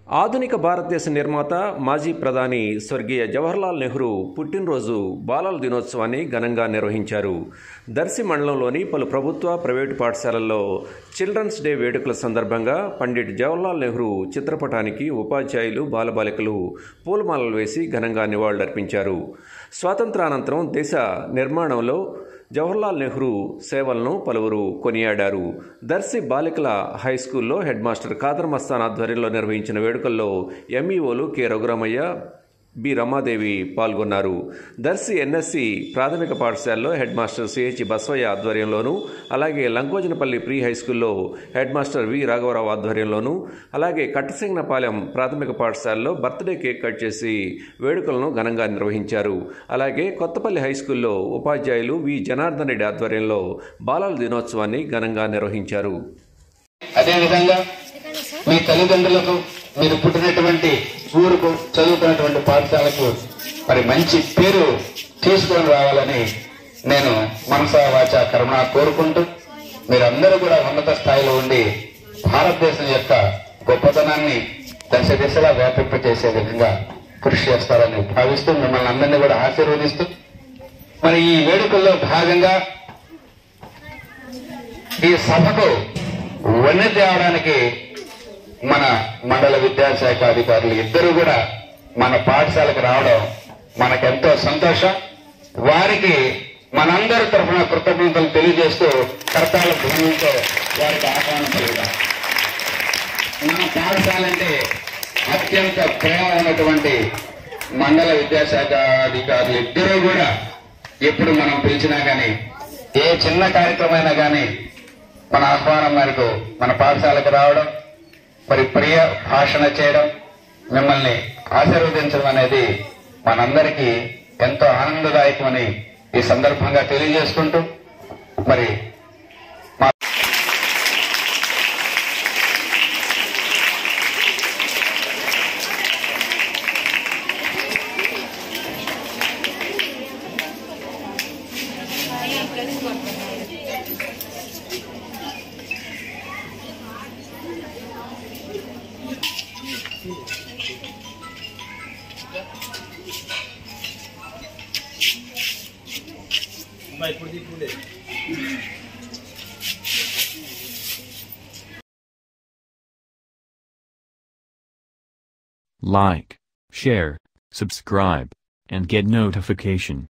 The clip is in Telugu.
ఆధునిక భారతదేశ నిర్మాత మాజీ ప్రధాని స్వర్గీయ జవహర్లాల్ నెహ్రూ పుట్టినరోజు బాలల దినోత్సవాన్ని ఘనంగా నిర్వహించారు దర్శి మండలంలోని పలు ప్రభుత్వ ప్రైవేటు పాఠశాలల్లో చిల్డ్రన్స్ డే వేడుకల సందర్భంగా పండిట్ జవహర్లాల్ నెహ్రూ చిత్రపటానికి ఉపాధ్యాయులు బాలబాలికలు పూలమాలలు వేసి ఘనంగా నివాళులర్పించారు స్వాతంత్రానంతరం దేశ నిర్మాణంలో జవహర్లాల్ నెహ్రూ సేవలను పలువురు కొనియాడారు దర్శి బాలికల హై స్కూల్లో హెడ్ మాస్టర్ ఖాదర్ మస్తాన్ ఆధ్వర్యంలో నిర్వహించిన వేడుకల్లో ఎంఈఓలు కె రఘురామయ్య బి రమాదేవి పాల్గొన్నారు దర్శి ఎన్ఎస్సి ప్రాథమిక పాఠశాలలో హెడ్ మాస్టర్ సిహెచ్ బసవయ్య ఆధ్వర్యంలోనూ అలాగే లంకోజనపల్లి ప్రీ హై స్కూల్లో హెడ్ మాస్టర్ వి రాఘవరావు ఆధ్వర్యంలోనూ అలాగే కట్టసింగనపాలెం ప్రాథమిక పాఠశాలలో బర్త్డే కేక్ కట్ చేసి వేడుకలను ఘనంగా నిర్వహించారు అలాగే కొత్తపల్లి హై స్కూల్లో ఉపాధ్యాయులు వి జనార్దన్ రెడ్డి ఆధ్వర్యంలో బాలల దినోత్సవాన్ని ఘనంగా నిర్వహించారు అదేవిధంగా మీ తల్లిదండ్రులకు మీరు పుట్టినటువంటి ఊరుకు చదువుకున్నటువంటి పాఠశాలకు మరి మంచి పేరు తీసుకొని రావాలని నేను మనసా వాచ కర్మ కోరుకుంటూ మీరందరూ కూడా ఉన్నత స్థాయిలో ఉండి భారతదేశం యొక్క గొప్పతనాన్ని దశ దిశలా వ్యాపింపచేసే విధంగా కృషి చేస్తారని భావిస్తూ మిమ్మల్ని అందరినీ కూడా ఆశీర్వదిస్తూ మరి ఈ వేడుకల్లో భాగంగా ఈ సభకు వన్నె తేవడానికి మన మండల విద్యాశాఖ అధికారులు ఇద్దరు కూడా మన పాఠశాలకు రావడం మనకెంతో సంతోషం వారికి మనందరి తరఫున కృతజ్ఞతలు తెలియజేస్తూ కర్తాల భూమితో వారికి ఆహ్వానం పలుకుతాం మన పాఠశాల అంటే అత్యంత ప్రేమ ఉన్నటువంటి మండల విద్యాశాఖ అధికారులు ఇద్దరూ కూడా ఎప్పుడు మనం పిలిచినా గాని ఏ చిన్న కార్యక్రమైనా గాని మన ఆహ్వానం మేరకు మన పాఠశాలకు రావడం మరి ప్రియ భాషణ చేయడం మిమ్మల్ని ఆశీర్వదించడం అనేది మనందరికీ ఎంతో ఆనందదాయకమని ఈ సందర్భంగా తెలియజేసుకుంటూ మరి మా Like, share, subscribe, and get notification.